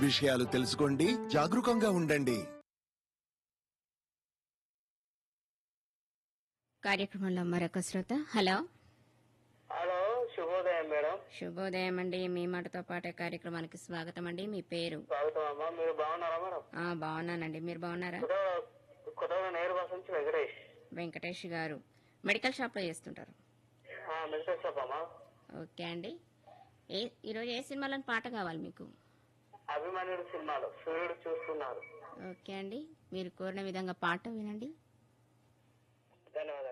విషయాలు తెలుసుకోండి జాగరూకంగా ఉండండి కార్యక్రమంలో మరొక శ్రోత హలో హలో శుభోదయం మేడం శుభోదయం అండి మీ మాటతో పాటే కార్యక్రమానికి స్వాగతం అండి మీ పేరు స్వాగతం అమ్మా మీరు బాగున్నారా మేడం ఆ బాగున్నానండి మీరు బాగున్నారా కొత్త కొత్తగా నేరు బస్ నుంచి వెంకటేష్ వెంకటేష్ గారు మెడికల్ షాప్ లో చేస్తుంటారు ఆ, మెడికల్ షాప్ అమ్మా ఓకే అండి ఏ ఈరోజు ఏ సినిమాలోని పాట కావాలి మీకు అభిమన్యుడు సినిమాలో సూర్యుడు చూస్తున్నారు ఓకే అండి మీరు కోరిన విధంగా పాట వినండి ధన్యవాదాలు